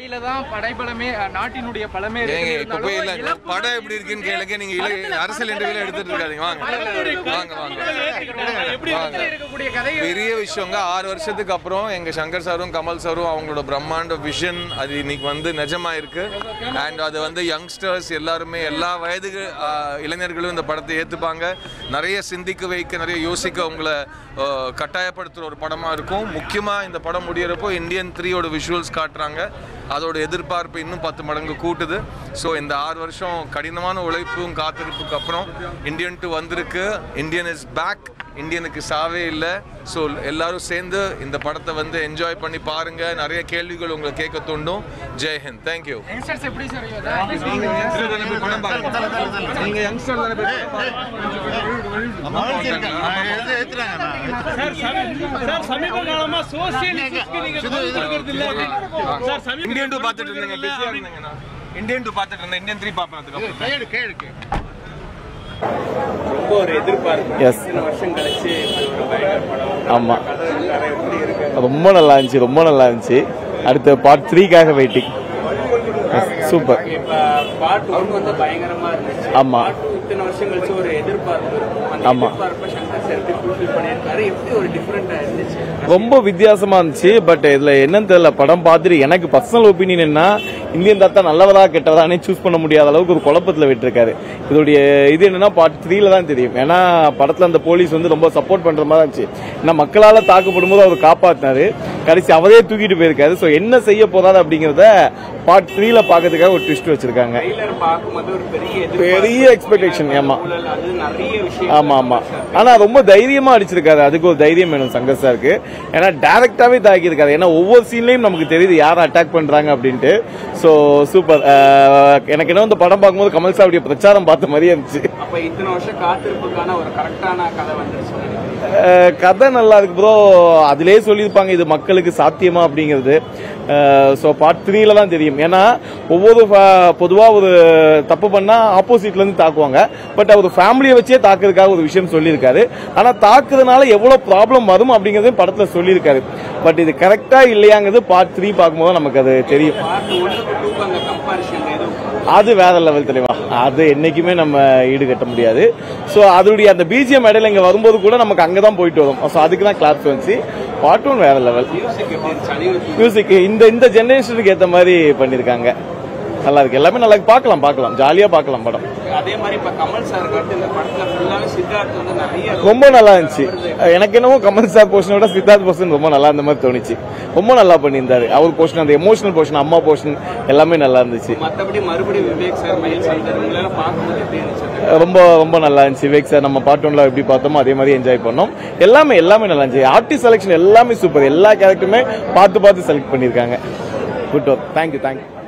கையில தான் படைபலமே அஹ், நாட்டினுடைய பலமே ஏங்க இருக்குன்னு இப்ப போய் இல்ல இருந்தாலும் இழப்புகள் படம் எப்படி இருக்குன்னு கேளுங்க நீங்க இல- அரசியல் இன்டர்வியூல எடுத்துட்டு இருக்காதீங்க வாங்க வாங்க வாங்க வாங்க இருக்கக்கூடிய கதைகள் பெரிய விஷயங்க ஆறு வருஷத்துக்கு அப்புறம் எங்க சங்கர் சாரும் கமல் சாரும் அவங்களோட பிரம்மாண்ட விஷன் அது இன்னைக்கு வந்து நிஜமா இருக்கு அண்ட் அது வந்து யங்ஸ்டர்ஸ் எல்லாருமே எல்லா வயது ஆஹ், இளைஞர்களும் இந்த படத்தை ஏத்துப்பாங்க நிறைய சிந்திக்க வைக்க நிறைய யோசிக்க உங்களை ஆஹ், கட்டாயப்படுத்துற ஒரு படமா இருக்கும் முக்கியமா இந்த படம் முடியறப்போ இந்தியன் த்ரீயோட விஷுவல்ஸ் காட்டுறாங்க அதோட எதிர்பார்ப்பு இன்னும் பத்து மடங்கு கூட்டுது ஸோ இந்த ஆறு வருஷம் கடினமான உழைப்பும் காத்திருப்புக்கு அப்புறம் இந்தியன் டூ வந்திருக்கு இந்தியன் இஸ் பேக் இந்தியனுக்கு சாவே இல்லை ஸோ எல்லாரும் சேர்ந்து இந்த படத்தை வந்து என்ஜாய் பண்ணி பாருங்க நிறைய கேள்விகள் உங்களை கேட்க தூண்டும் ஜெய் ஹிந்த் தேங்க்யூ யங்ஸ்டர்ஸ் எப்படி சார் இதை- நீங்க யங்ஸ்டர் தானே சார் சமீப காலமா சோசியல் இஷ்யூஸ்க்கு நீங்க குரல் கொடுக்கறது இல்ல சார் சமீப இந்தியன் டூ பார்த்துட்டு இருந்தீங்க பிஸியா இருந்தீங்கண்ணா இந்தியன் டூ பார்த்துட்டு இருந்தேன் இந்தியன் த்ரீ பார்ப்பேன் அதுக்கப்புறம் ரொம்ப ஒரு எதிர்பார்ப்பு Yes. இத்தனை வருஷம் கழிச்சு ஒரு பயங்கர படம் ஆமாம் கதை எப்படி இருக்கு ரொம்ப நல்லா இருந்துச்சு ரொம்ப நல்லா இருந்துச்சு அடுத்த பார்ட் த்ரீக்காக வெயிட்டிங் சூப்பர் இப்ப பார்ட் ஒன் வந்து பயங்கரமா இருந்துச்சு ஆமா. பார்ட் டூ இத்தனை வருஷம் கழிச்சு ஒரு எதிர்பார்ப்பு இருக்கும் அந்த ஆமா. எதிர்பார்ப்பை சங்கர் சார் எப்படி ஃபுல்ஃபில் பண்ணியிருக்காரு எப்படி ஒரு டிஃப்ரெண்டா இருந்துச்சு ரொம்ப வித்தியாசமா இருந்துச்சு பட் இதுல என்னன்னு தெரியல படம் பார்த்துட்டு எனக்கு பர்சனல் ஒப்பீனியன் என்ன இந்தியன் தாத்தா நல்லவரா கெட்டவரானே சூஸ் பண்ண முடியாத அளவுக்கு ஒரு குழப்பத்துல விட்டுருக்காரு இதோடைய இது என்னன்னா பார்ட் த்ரீல தான் தெரியும் ஏன்னா படத்துல அந்த போலீஸ் வந்து ரொம்ப சப்போர்ட் பண்ற மாதிரி இருந்துச்சு ஏன்னா மக்களால தாக்கப்படும் போது அவர் காப்பாத்தினாரு கடைசி அவரே தூக்கிட்டு போயிருக்காரு ஸோ என்ன செய்ய போறாரு அப்படிங்கறத பார்ட் த்ரீல பாக்கிறதுக்காக ஒரு ட்விஸ்ட் வச்சிருக்காங்க ட்ரெய்லர் பார்க்கும்போது ஒரு பெரிய எதிர்பார்ப்பு. பெரிய expectation, ஆமா. ஊழல், அது நிறைய விஷயம் ஆமா ஆமா ஆனா ரொம்ப தைரியமா அடிச்சிருக்காரு அதுக்கு ஒரு தைரியம் வேணும் சங்கர் சாருக்கு ஏன்னா டைரக்டாவே தாக்கியிருக்காரு ஏன்னா ஒவ்வொரு சீன்லயும் நமக்கு தெரியுது யார் அட்டாக் பண்றாங்க அப்படின்ட்டு ஸோ சூப்பர் எனக்கு என்ன இந்த படம் பார்க்கும்போது கமல் சாருடைய பிரச்சாரம் பார்த்த மாதிரியே இருந்துச்சு அப்ப இத்தனை வருஷம் காத்திருப்புக்கான ஒரு கரெக்டான கதை வந்துருச்சு நினைக்கிறேன். அஹ், கதை நல்லா இருக்கு ப்ரோ அதிலே சொல்லியிருப்பாங்க இது மக்களுக்கு சாத்தியமா அப்படிங்கிறது ஸோ பார்ட் த்ரீல தான் தெரியும் ஏன்னா ஒவ்வொரு பொதுவாக ஒரு தப்பு பண்ணா ஆப்போசிட்ல இருந்து தாக்குவாங்க பட் அவர் ஃபேமிலியை வச்சே தாக்குறதுக்காக ஒரு விஷயம் சொல்லியிருக்காரு ஆனா தாக்குறதுனால எவ்வளவு ப்ராப்ளம் வரும் அப்படிங்கறதையும் படத்துல சொல்லியிருக்காரு பட் இது கரெக்டா இல்லையாங்கிறது பார்ட் த்ரீ பார்க்கும்போது நமக்கு அது தெரியும் பார்ட் ஒன்னுக்கு டூக்கு அந்த கம்பாரிஷன் எதுவும் அது வேற லெவல் தெரியுமா அது என்னைக்குமே நம்ம ஈடுகட்ட முடியாது ஸோ அதனுடைய அந்த பிஜிஎம் இடையில இங்க வரும்போது கூட நமக்கு அங்கே தான் போயிட்டு வரும் ஸோ அதுக்கு தான் கிளாஸ் வந்துச்சு பார்ட் ஒன் வேற லெவல் மியூசிக் எப்படி இருந்துச்சு அனிருத் மியூசிக் இந்த இந்த ஜெனரேஷனுக்கு ஏற்ற மாதிரி பண்ணியிருக்காங்க நல்லா இருக்கு எல்லாமே நல்லா இருக்கு பார்க்கலாம் பார்க்கலாம் ஜாலியா பார்க்கலாம் படம் அதே மாதிரி இப்ப கமல் சார் அடுத்து இந்த படத்துல ஃபுல்லாவே சித்தார்த் வந்து நிறைய ரொம்ப நல்லா இருந்துச்சு எனக்கு என்னவோ கமல் சார் போர்ஷனை விட சித்தார்த் போர்ஷன் ரொம்ப நல்லா இருந்த மாதிரி தோணுச்சு ரொம்ப நல்லா பண்ணியிருந்தாரு அவர் போர்ஷன் அந்த எமோஷனல் போர்ஷன் அம்மா போர்ஷன் எல்லாமே நல்லா இருந்துச்சு மத்தபடி மறுபடியும் விவேக் சார் மயில் சந்தர் இவங்களெல்லாம் பார்க்கும்போது எப்படி இருந்துச்சு ரொம்ப ரொம்ப நல்லா இருந்துச்சு விவேக் சார் நம்ம பார்ட் ஒன்ல எப்படி பார்த்தோமோ அதே மாதிரி என்ஜாய் பண்ணோம் எல்லாமே எல்லாமே நல்லா இருந்துச்சு ஆர்டிஸ்ட் செலெக்ஷன் எல்லாமே சூப்பர் எல்லா கேரக்டருமே பார்த்து பார்த்து செலக்ட் பண்ணியிருக்காங்க குட் ஒர்க் தேங்க்யூ தேங்க்யூ